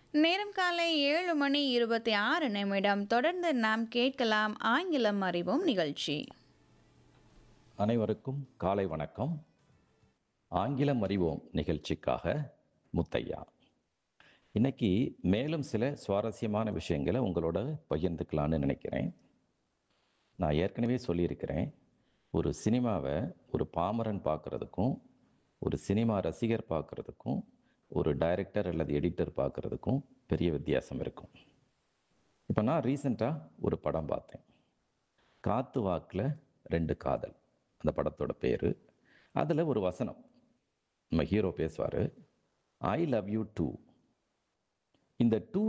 நேரம் காலை ஏழு மணி இருபத்தி ஆறு நிமிடம் தொடர்ந்து நாம் கேட்கலாம் ஆங்கிலம் அறிவோம் நிகழ்ச்சி அனைவருக்கும் காலை வணக்கம் ஆங்கிலம் அறிவோம் நிகழ்ச்சிக்காக முத்தையா இன்னைக்கு மேலும் சில சுவாரஸ்யமான விஷயங்களை உங்களோட பகிர்ந்துக்கலான்னு நினைக்கிறேன் நான் ஏற்கனவே சொல்லியிருக்கிறேன் ஒரு சினிமாவை ஒரு பாமரன் பார்க்குறதுக்கும் ஒரு சினிமா ரசிகர் பார்க்குறதுக்கும் ஒரு டைரக்டர் அல்லது எடிட்டர் பார்க்குறதுக்கும் பெரிய வித்தியாசம் இருக்கும் இப்போ நான் ரீசெண்டாக ஒரு படம் பார்த்தேன் காத்து வாக்கில் ரெண்டு காதல் அந்த படத்தோட பேர் அதில் ஒரு வசனம் நம்ம ஹீரோ பேசுவார் ஐ லவ் யூ டூ இந்த டூ